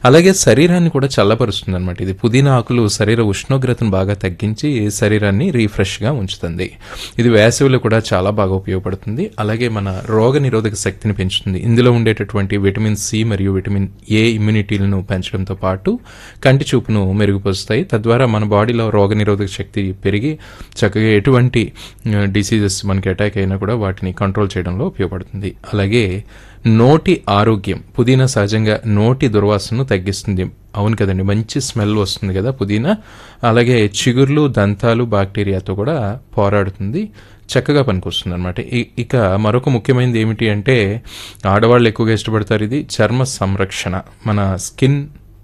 అలాగే శరీరాన్ని కూడా చల్లపరుస్తుంది అనమాట ఇది పుదీనా ఆకులు శరీర ఉష్ణోగ్రతను బాగా తగ్గించి శరీరాన్ని రీఫ్రెష్గా ఉంచుతుంది ఇది వేసవిలో కూడా చాలా బాగా ఉపయోగపడుతుంది అలాగే మన రోగ నిరోధక శక్తిని పెంచుతుంది ఇందులో ఉండేటటువంటి విటమిన్ సి మరియు విటమిన్ ఏ ఇమ్యూనిటీలను పెంచడంతో పాటు కంటి చూపును మెరుగుపరుస్తాయి తద్వారా మన బాడీలో రోగ నిరోధక శక్తి పెరిగి చక్కగా ఎటువంటి డిసీజెస్ మనకి అటాక్ అయినా కూడా వాటిని కంట్రోల్ చేయడంలో ఉపయోగపడుతుంది అలాగే నోటి ఆరోగ్యం పుదీనా సహజంగా నోటి దుర్వాసనను తగ్గిస్తుంది అవును కదండి మంచి స్మెల్ వస్తుంది కదా పుదీనా అలాగే చిగుర్లు దంతాలు బాక్టీరియాతో కూడా పోరాడుతుంది చక్కగా పనికొస్తుంది అనమాట ఇక మరొక ముఖ్యమైనది ఏమిటి అంటే ఆడవాళ్ళు ఎక్కువగా ఇష్టపడతారు ఇది చర్మ సంరక్షణ మన స్కిన్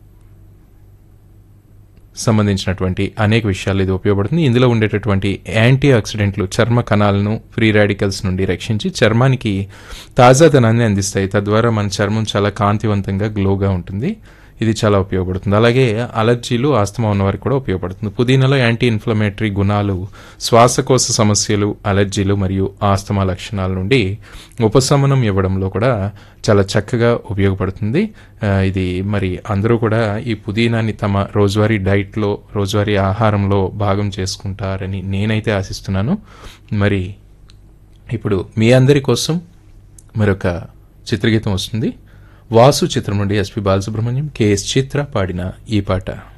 సంబంధించినటువంటి అనేక విషయాలు ఇది ఉపయోగపడుతుంది ఇందులో ఉండేటటువంటి యాంటీ ఆక్సిడెంట్లు చర్మ కణాలను ఫ్రీ రాడికల్స్ నుండి రక్షించి చర్మానికి తాజాదనాన్ని అందిస్తాయి తద్వారా మన చర్మం చాలా కాంతివంతంగా గ్లోగా ఉంటుంది ఇది చాలా ఉపయోగపడుతుంది అలాగే అలర్జీలు ఆస్తమా ఉన్నవారికి కూడా ఉపయోగపడుతుంది పుదీనాలో యాంటీ ఇన్ఫ్లమేటరీ గుణాలు శ్వాసకోశ సమస్యలు అలర్జీలు మరియు ఆస్తమా లక్షణాల నుండి ఉపశమనం ఇవ్వడంలో కూడా చాలా చక్కగా ఉపయోగపడుతుంది ఇది మరి అందరూ కూడా ఈ పుదీనాన్ని తమ రోజువారీ డైట్లో రోజువారీ ఆహారంలో భాగం చేసుకుంటారని నేనైతే ఆశిస్తున్నాను మరి ఇప్పుడు మీ అందరి కోసం మరొక చిత్రగీతం వస్తుంది వాసు చిత్రం నుండి ఎస్పి బాలసుబ్రహ్మణ్యం కెఎస్ చిత్ర పాడిన ఈ పాట